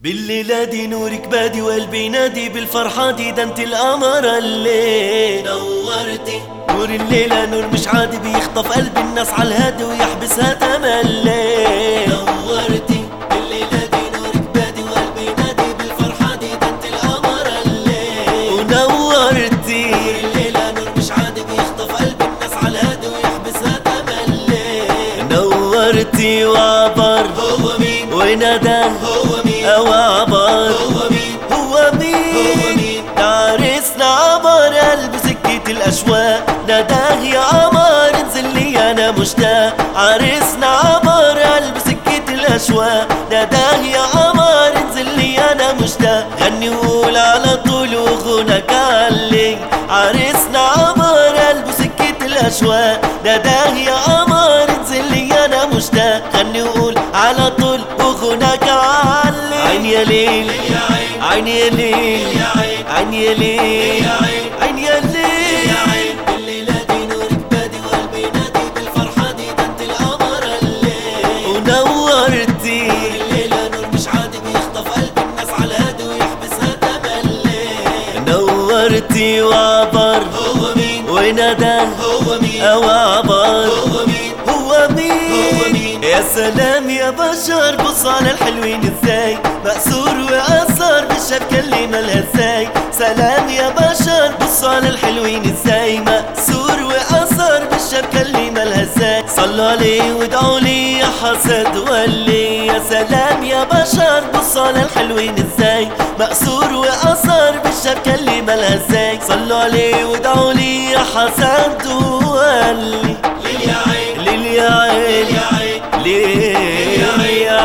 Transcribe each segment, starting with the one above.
بالليلة دي نورك بادي وقلبي نادي بالفرحة دي ده انت القمر الليل نورتي نور الليلة نور مش عادي بيخطف قلب الناس على الهادي ويحبسها تملي نورتي بالليلة دي نورك بادي وقلبي نادي بالفرحة دي ده انت القمر الليل ونورتي نور الليلة نور مش عادي بيخطف قلب الناس على الهادي ويحبسها تملي نورتي وعبر هو مين ونادى هو مين او عبر هو مين هو مين هو مين عرسنا عبر قلب سكة الاشواق ناداه يا قمر انزل لي انا مشتاق عرسنا عبر قلب سكة الاشواق ناداه يا قمر انزل لي انا مشتاق غني وقول على طول وغنك علي عرسنا عبر قلب سكة الاشواق ناداه يا قمر انزل لي انا مشتاق غني وقول على طول وغنك علي عين يا ليل عين يا ليل عين يا ليل عين يا ليل الليلة دي نورك بادي وقلبي نادي بالفرحة دي ده انت القمر الليل ونورتي الليلة نور مش عادي بيخطف قلب الناس على الهادي ويحبسها تملي نورتي وعبر هو مين ونادى هو مين او عبر هو مين هو مين هو مين يا سلام يا بشر بص على الحلوين ازاي مأسور وأثر بالشبكة اللي مالها ازاي سلام يا بشر بص على الحلوين ازاي مأسور وأثر بالشبكة اللي مالها ازاي صلوا عليه وادعوا لي يا حسد ولي يا سلام يا بشر بص على الحلوين ازاي مأسور وأثر بالشبكة اللي مالها ازاي صلوا عليه وادعوا لي يا حسد ولي ليل يا عين ليل يا عين ليل يا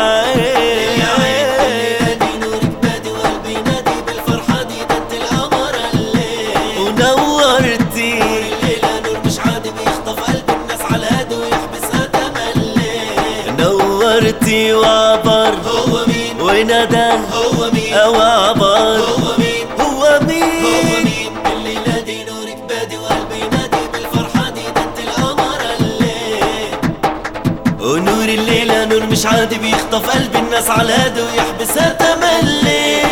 عين نورك بادي وقلبي نادي بالفرحة دي ده انت القمر الليل ونورتي الليلة نور مش عادي بيخطف قلب الناس على الهادي ويحبسها تملي نورتي وعبر هو مين ونادى هو مين او عبر هو مين هو مين هو مين الليلة دي نورك بادي وقلبي نادي بالفرحة دي ده انت القمر الليل ونور الليلة نور مش عادي بيخطف قلب الناس على الهادي ويحبسها تملي